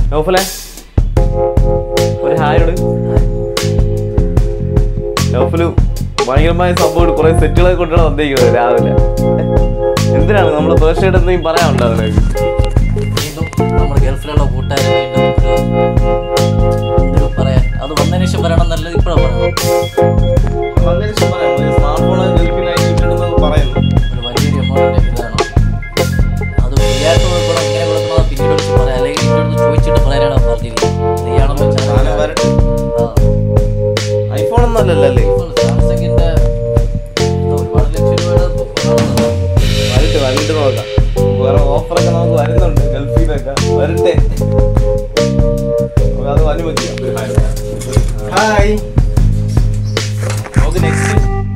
നൗഫലെ ഒരു ഹായോട് നൗഫല് ഭയങ്കരമായ സംഭവം കുറെ സെറ്റുകളെ കൊണ്ടാണ് വന്നിരിക്കുന്നത് രാവിലെ എന്തിനാണ് നമ്മള് ഫസ്റ്റ് ആയിട്ട് എന്തെങ്കിലും പറയാനുണ്ടോ അതിലേക്ക് വീണ്ടും നമ്മുടെ ഗൾഫിലുള്ള കൂട്ടുകാരെ വീണ്ടും ഒരു എന്തൊരു പറയാ അത് വന്നതിന് ശേഷം പറയണം നല്ലത് ഇപ്പോഴാണ് പറയുന്നത് സ്മാർട്ട് ഫോൺ പറയുന്നു ഒരു വലിയൊരു എമൗണ്ടിന്റെ ഇതാണ് അത് ഫ്രീ ആയിട്ട് കൊടുക്കണം ഇങ്ങനെ കൊടുക്കണോ പിന്നീട് വിളിച്ച് പറയാം അല്ലെങ്കിൽ എൻ്റെ അടുത്ത് ചോദിച്ചിട്ട് പറയാനാണ് പറഞ്ഞിരിക്കുന്നത് ഫ്രീ ആണല്ലോ സാധനം വരട്ടെ ഐഫോൺ ഒന്നും അല്ലല്ലോ സാംസങ്ങിന്റെ ഒരുപാട് ലക്ഷം രൂപയുടെ ഫോണാണെന്നല്ലോ വരട്ടെ വരട്ടെ നോക്കാം വേറെ ഓഫറൊക്കെ നമുക്ക് വരുന്നുണ്ട് ഗൾഫിലൊക്കെ വരട്ടെ നമുക്ക് അത് അനുവദിക്കാം ഹായ് നമുക്ക് നെക്സ്റ്റ്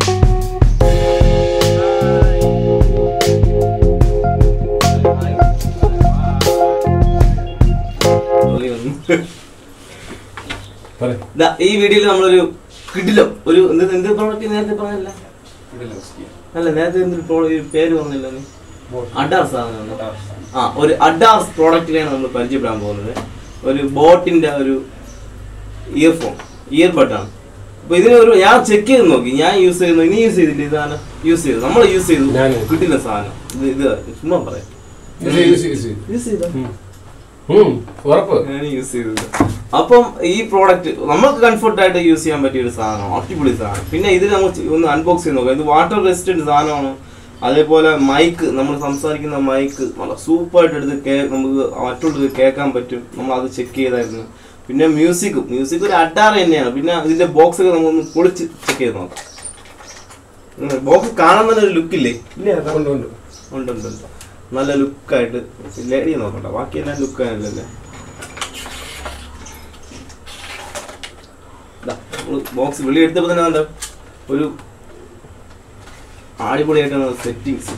ദാ, ഈ വീഡിയോയിൽ നമ്മളൊരു കിടിലം ഒരു എന്ത് എന്ത് പ്രോഡക്റ്റ് നേരത്തെ പറഞ്ഞല്ല അല്ല നേരത്തെ എന്തൊരു pro- ഈ പേര് പറഞ്ഞില്ല നീ അഡാർസ് ആണ് ആ ഒരു അഡാർസ് പ്രോഡക്റ്റിനെയാണ് നമ്മൾ പരിചയപ്പെടാൻ പോകുന്നത് ഒരു ബോട്ടിന്റെ ഒരു ഇയർഫോൺ ഇയർബഡ് ആണ് അപ്പൊ ഇതിന് ഒരു ഞാൻ ചെക്ക് ചെയ്ത് നോക്കി ഞാൻ യൂസ് ചെയ്യുന്നു ഇനി യൂസ് ചെയ്തില്ല ഈ സാധനം യൂസ് ചെയ്തു നമ്മൾ യൂസ് ചെയ്തു ഞാന്. കിട്ടില്ല സാധനം ഇത് ഇത് ചുമ്മാ പറയാം യൂസ് ചെയ്ത ഉറപ്പ് ഞാൻ യൂസ് ചെയ്തത് അപ്പം ഈ പ്രോഡക്റ്റ് നമുക്ക് കംഫർട്ട് ആയിട്ട് യൂസ് ചെയ്യാൻ പറ്റിയ ഒരു സാധനം അടിപൊളി സാധനം പിന്നെ ഇത് നമ്മൾ ചെ- ഒന്ന് അൺബോക്സ് ചെയ്ത് നോക്കാം ഇത് വാട്ടർ റെസിസ്റ്റന്റ് സാധനമാണ് അതേപോലെ മൈക്ക് നമ്മൾ സംസാരിക്കുന്ന മൈക്ക് നല്ല സൂപ്പറായിട്ട് എടുത്ത് കേ നമുക്ക് മറ്റുള്ളത് കേൾക്കാൻ പറ്റും നമ്മൾ അത് ചെക്ക് ചെയ്തായിരുന്നു പിന്നെ മ്യൂസിക് മ്യൂസിക് ഒരു അഡാറ് തന്നെയാണ് പിന്നെ ഇതിന്റെ ബോക്സ് ഒക്കെ നമുക്കൊന്ന് പൊളിച്ച് ചെക്ക് ചെയ്ത് നോക്കാം ബോക്സ് കാണാൻ തന്നെ ഒരു ലുക്കില്ലേ ഇല്ലേ ഉണ്ട് ഉണ്ട് ഉണ്ട് ഉണ്ട് ഉണ്ട് നല്ല ലുക്കായിട്ട് ലേഡി നോക്കണ്ട ബാക്കിയെല്ലാം ലുക്കായല്ലേ ബോക്സ് വെളി എടുത്തപ്പോ തന്നെ എന്താ ഒരു അടിപൊളിയായിട്ടാണ് സെറ്റിങ്സ്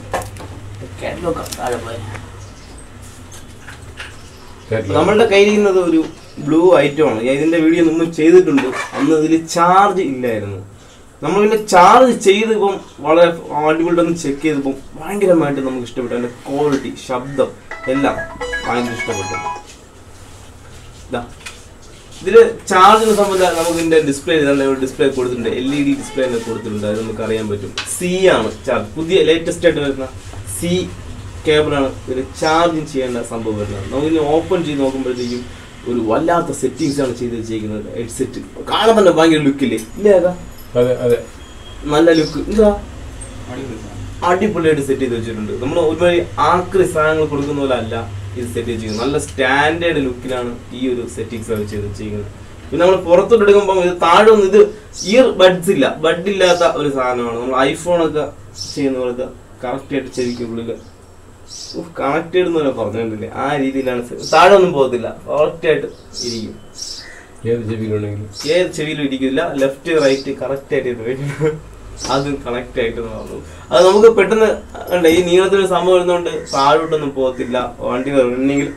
കേട്ടില്ല. നമ്മളുടെ കയ്യിലിരിക്കുന്നത് ഒരു ബ്ലൂ ഐറ്റം ആണ് ഞാൻ ഇതിന്റെ വീഡിയോ മുമ്പ് ചെയ്തിട്ടുണ്ട് അന്ന് ഇതിൽ ചാർജ് ഇല്ലായിരുന്നു നമ്മൾ പിന്നെ ചാർജ് ചെയ്തപ്പം വളരെ അടിപൊളി ഒന്ന് ചെക്ക് ചെയ്തപ്പം ഭയങ്കരമായിട്ട് നമുക്ക് ഇഷ്ടപ്പെട്ടു അതിന്റെ ക്വാളിറ്റി ശബ്ദം എല്ലാം ഭയങ്കര ഇഷ്ടപ്പെട്ടു ദാ. ഇതില് ചാർജിന് സംബന്ധം നമുക്ക് ഇതിന്റെ ഡിസ്പ്ലേ ഒരു ഡിസ്പ്ലേ കൊടുത്തിട്ടുണ്ട് എൽ ഇ ഡി ഡിസ്പ്ലേ തന്നെ കൊടുത്തിട്ടുണ്ട് അത് നമുക്ക് അറിയാൻ പറ്റും സി ആണ് ചാർജ് പുതിയ ലേറ്റസ്റ്റ് ആയിട്ട് വരുന്ന സി കേബിളാണ് ഇതിൽ ചാർജിങ് ചെയ്യേണ്ട സംഭവം വരുന്നത് നമുക്കിനി ഓപ്പൺ ചെയ്ത് നോക്കുമ്പോഴത്തേക്കും ഒരു വല്ലാത്ത സെറ്റിങ്സ് ആണ് ചെയ്ത് വെച്ചേക്കുന്നത് ഹെഡ്സെറ്റ് കാണാൻ തന്നെ ഭയങ്കര ലുക്കില്ലേ ഇല്ലേ അതാ അതെ അതെ നല്ല ലുക്ക് എന്താ അടിപൊളിയായിട്ട് സെറ്റ് ചെയ്ത് വെച്ചിട്ടുണ്ട് നമ്മൾ ഒരുപാട് ആക്രി സാധനങ്ങൾ കൊടുക്കുന്ന പോലെ അല്ല ഇത് സെറ്റ് ചെയ്തിരിക്കുന്നത് നല്ല സ്റ്റാൻഡേർഡ് ലുക്കിലാണ് ഈ ഒരു സെറ്റിങ്സ് അവർ ചെയ്ത് വെച്ചിരിക്കുന്നത് പിന്നെ നമ്മൾ പുറത്തോട്ട് എടുക്കുമ്പോൾ ഇത് താഴെ ഒന്നും ഇത് ഇയർ ബഡ്സ് ഇല്ല ബഡ് ഇല്ലാത്ത ഒരു സാധനമാണ് നമ്മൾ ഐഫോൺ ഒക്കെ ചെയ്യുന്ന പോലത്തെ കറക്റ്റ് ആയിട്ട് ചെവിക്കുള്ളിൽ കണക്ട് എന്ന് പറഞ്ഞിട്ടില്ലേ ആ രീതിയിലാണ് se- താഴെ ഒന്നും പോകത്തില്ല കറക്റ്റ് ആയിട്ട് ഇരിക്കും ഏത് ചെവിയിലുണ്ടെങ്കിലും ഏത് ചെവിയിലും ഇരിക്കില്ല ലെഫ്റ്റ് റൈറ്റ് കറക്റ്റ് ആയിട്ട് ഇരിക്കും അത് കണക്ട് ആയിട്ട് പറഞ്ഞു അത് നമുക്ക് പെട്ടെന്ന് ഉണ്ട് ഈ നീളത്തിൽ സംഭവം വരുന്നതുകൊണ്ട് താഴോട്ടൊന്നും പോകത്തില്ല വണ്ടി റണ്ണിങ്ങിൽ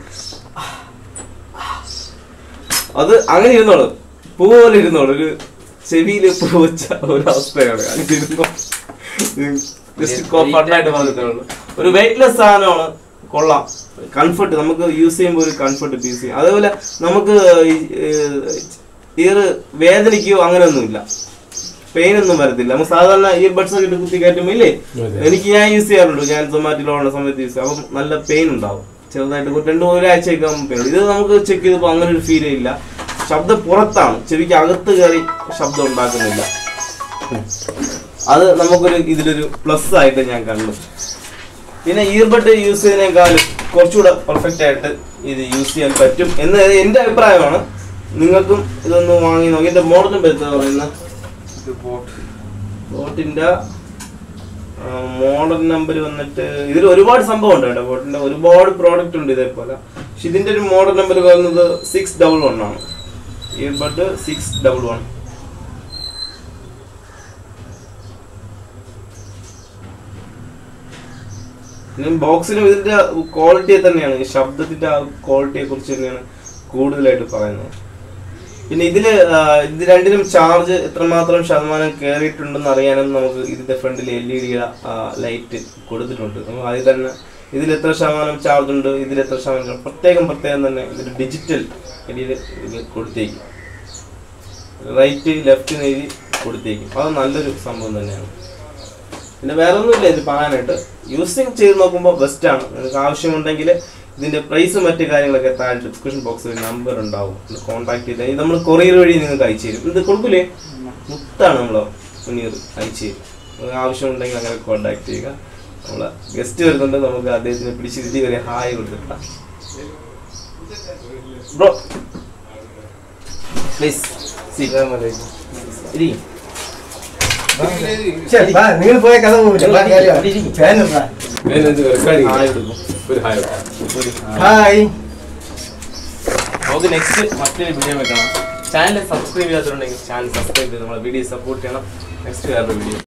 അത് അങ്ങനെ ഇരുന്നോളൂ പൂ പോലെ ഇരുന്നോളൂ ഒരു ചെവിയിൽ പൂ വെച്ച ഒരു അവസ്ഥയാണ് അങ്ങനെ ഇരുന്നോ ജസ്റ്റ് ഫണ്ണായിട്ട് പറഞ്ഞിട്ടുള്ളൂ ഒരു വെയിറ്റ്ലെസ് സാധനമാണ് കൊള്ളാം കംഫർട്ട് നമുക്ക് യൂസ് ചെയ്യുമ്പോൾ ഒരു കംഫർട്ട് പീസ് ചെയ്യും അതേപോലെ നമുക്ക് ഇയർ വേദനിക്കുകയോ അങ്ങനെയൊന്നുമില്ല പെയിൻ ഒന്നും വരത്തില്ല നമുക്ക് സാധാരണ ഇയർ ബഡ്സ് ഒക്കെ ഇട്ട് കുത്തി കയറ്റുമ്പോൾ ഇല്ലേ അതെ. എനിക്ക് ഞാൻ യൂസ് ചെയ്യാറുണ്ട് ഞാൻ സൊമാറ്റിലുള്ള സമയത്ത് യൂസ് ചെയ്യും അപ്പം നല്ല പെയിൻ ഉണ്ടാവും ചെറുതായിട്ട് ഒരു രണ്ട് ഒരാഴ്ചയൊക്കെ ആകുമ്പോൾ പെയിൻ ഇത് നമുക്ക് ചെക്ക് ചെയ്തപ്പോൾ അങ്ങനെ ഒരു ഫീൽ ഇല്ല ശബ്ദം പുറത്താണ് ചെവിക്ക് അകത്ത് കയറി ശബ്ദം ഉണ്ടാക്കുന്നില്ല അത് നമുക്കൊരു ഇതിലൊരു പ്ലസ് ആയിട്ട് ഞാൻ കണ്ടു പിന്നെ ഇയർബഡ് യൂസ് ചെയ്യുന്നതിനേക്കാളും കുറച്ചുകൂടെ പെർഫെക്റ്റ് ആയിട്ട് ഇത് യൂസ് ചെയ്യാൻ പറ്റും എന്ന് എൻ്റെ അഭിപ്രായമാണ് നിങ്ങൾക്കും ഇതൊന്ന് വാങ്ങി നോക്കി എൻ്റെ മോഡലും വരുന്നത് പറയുന്ന ബോട്ടിന്റെ മോഡൽ നമ്പർ വന്നിട്ട് ഇതിൽ ഒരുപാട് സംഭവം ഉണ്ട് കേട്ടോ ബോട്ടിന്റെ ഒരുപാട് പ്രോഡക്റ്റ് ഉണ്ട് ഇതേപോലെ പക്ഷെ ഇതിന്റെ ഒരു മോഡൽ നമ്പർ വരുന്നത് സിക്സ് ഡബിൾ വൺ ആണ് ഇയർബഡ് സിക്സ് ഡബിൾ വൺ പിന്നെ ബോക്സിനും ഇതിന്റെ ക്വാളിറ്റിയെ തന്നെയാണ് ഈ ശബ്ദത്തിന്റെ ആ ക്വാളിറ്റിയെ കുറിച്ച് തന്നെയാണ് കൂടുതലായിട്ട് പറയുന്നത് പിന്നെ ഇതില് ആ, ഇത് രണ്ടിനും ചാർജ് എത്രമാത്രം ശതമാനം കയറിയിട്ടുണ്ടെന്ന് അറിയാനും നമുക്ക് ഇതിന്റെ ഫ്രണ്ടിൽ എൽ ഇ ഡിയുടെ ലൈറ്റ് കൊടുത്തിട്ടുണ്ട് നമുക്ക് അതിൽ തന്നെ ഇതിൽ എത്ര ശതമാനം ചാർജ് ഉണ്ട് ഇതിൽ എത്ര ശതമാനം charge- പ്രത്യേകം പ്രത്യേകം തന്നെ ഇതിൽ ഡിജിറ്റൽ ഇതിൽ ഇത് കൊടുത്തേക്കും റൈറ്റ് ലെഫ്റ്റ് എഴുതി കൊടുത്തേക്കും അത് നല്ലൊരു സംഭവം തന്നെയാണ് പിന്നെ വേറെ ഒന്നുമില്ല ഇത് പറയാനായിട്ട് യൂസിങ് ചെയ്ത് നോക്കുമ്പോൾ ബെസ്റ്റാണ് നിങ്ങൾക്ക് ആവശ്യമുണ്ടെങ്കിൽ ഇതിന്റെ പ്രൈസും മറ്റു കാര്യങ്ങളൊക്കെ താഴെ ഡിസ്ക്രിപ്ഷൻ ബോക്സിൽ നമ്പർ ഉണ്ടാവും കോൺടാക്ട് ചെയ്താൽ ഇത് നമ്മൾ കൊറിയർ വഴി നിങ്ങൾക്ക് അയച്ചു തരും ഇത് കൊടുക്കൂലേ മുത്താണ് നമ്മൾ മുനീർ അയച്ചു തരും നിങ്ങൾക്ക് ആവശ്യമുണ്ടെങ്കിൽ അങ്ങനെ കോൺടാക്ട് ചെയ്യുക നമ്മളെ ഗസ്റ്റ് വരുന്നുണ്ട് നമുക്ക് അദ്ദേഹത്തിന് പിടിച്ചിരുത്തി വരെ ഹായ് കൊടുത്തിട്ടാം ബ്രോ പ്ലീസ് ഇരി നിങ്ങൾ പോയ കഥ പോവില്ല അതിനകത്ത് റെക്കോർഡിംഗ് ഹായ് കൊടുക്കും ഒരു ഹായ് ഒരു ഹായ് നമുക്ക് നെക്സ്റ്റ് മറ്റൊരു വീഡിയോ വെക്കണം ചാനൽ സബ്സ്ക്രൈബ് ചെയ്യാത്തതുണ്ടെങ്കിൽ ചാനൽ സബ്സ്ക്രൈബ് ചെയ്ത് നമ്മളെ വീഡിയോ സപ്പോർട്ട് ചെയ്യണം നെക്സ്റ്റ് വേറൊരു വീഡിയോ